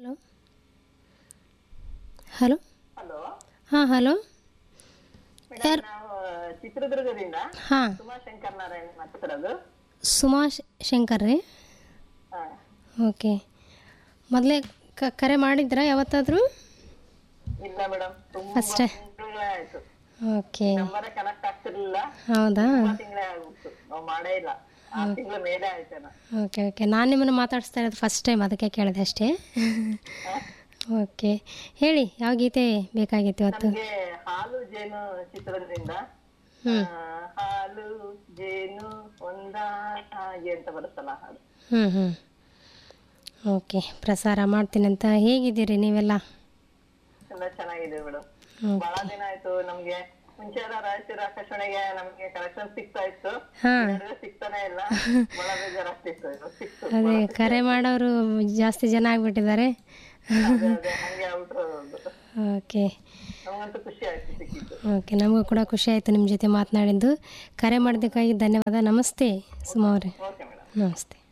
Hello hello hello ಹಾಂ hello madam ನಾವು ಚಿತ್ರದುರ್ಗದಿಂದ ಹಾಂ ಸುಮಾ ಶಂಕರ್ ನಾರಾಯಣ್ ಮಾತಾಡೋದು ಸುಮಾ ಶ- ಶಂಕರ್ ರೀ ಹಾ. ಓಕೆ ಮೊದಲೇ ಕ ಕರೆ ಮಾಡಿದ್ರಾ ಯಾವತ್ತಾದರೂ ಇಲ್ಲ ಮೇಡಮ್ ತುಂಬಾ First. ತಿಂಗಳೇ ಆಯ್ತು ಓಕೆ ನಂಬರೇ ಕನೆಕ್ಟ್ ಆಗ್ತಿರ್ಲಿಲ್ಲ ಹೌದಾ ತುಂಬಾ ತಿಂಗಳೇ ಆಗ್ಬಿಡ್ತು ನಾವು ಮಾಡೇ ಇಲ್ಲ ಆರು ತಿಂಗಳ ಮೇಲೆ ಆಯ್ತೇನ ಓಕೆ ಓಕೆ ನಾನು ನಿಮ್ಮನ್ನು ಮಾತಾಡಿಸ್ತಾ ಇರೋದು ಫಸ್ಟ್ ಟೈಮ್ ಅದಕ್ಕೆ ಕೇಳಿದೆ ಅಷ್ಟೇ ಓಕೆ ಹೇಳಿ ಯಾವ ಗೀತೆ ಬೇಕಾಗಿತ್ತು ಇವತ್ತು ನಮ್ಗೆ ಹಾಲು ಜೇನು ಚಿತ್ರದಿಂದ ಹ್ಮ್. ಆ, ಹಾಲು ಜೇನು ಒಂದಾಗಿ ಅಂತ ಬರುತ್ತಲ್ಲ ಹಾಡು ಹ್ಞೂ ಹ್ಞೂ ಓಕೆ ಪ್ರಸಾರ ಮಾಡ್ತೀನಿ ಅಂತ ಹೇಗಿದ್ದೀರಿ ನೀವೆಲ್ಲ ಎಲ್ಲ ಚೆನ್ನಾಗಿದೆ ಮೇಡಮ್ ಹ್ಮ್. ಬಹಳ ದಿನ ಆಯ್ತು ನಮ್ಗೆ ಮುಂಚೆ ಎಲ್ಲ ರಾಯಚೂರು ಆಕಾಶವಾಣಿಗೆ ನಮ್ಗೆ ಕನೆಕ್ಷನ್ ಸಿಗ್ತಾ ಇತ್ತು ಹಾಂ ನಡುವೆ ಸಿಗ್ತಾನೆ ಇಲ್ಲ ಬಹಳ ಬೇಜಾರಾಗ್ತಿತ್ತು ಇದು ಸಿಕ್ತು ಅದೇ ಕರೆ ಮಾಡೋರು ಜಾಸ್ತಿ ಜನ ಆಗಿಬಿಟ್ಟಿದ್ದಾರೆ ಅದೇ ಅದೇ ಹಂಗೆ ಆಗ್ಬಿಟ್ರು ಅದು. ಓಕೆ ನಮ್ಗಂತೂ ಖುಷಿ ಆಯ್ತು ಸಿಕ್ಕಿದ್ದು ಓಕೆ ನಮಗೂ ಕೂಡ ಖುಷಿ ಆಯಿತು ನಿಮ್ಮ ಜೊತೆ ಮಾತನಾಡಿದ್ದು ಕರೆ ಮಾಡೋದಕ್ಕಾಗಿ ಧನ್ಯವಾದ ನಮಸ್ತೆ ಸುಮಾ ಅವರೇ ಓಕೆ ಮೇಡಮ್ ನಮಸ್ತೆ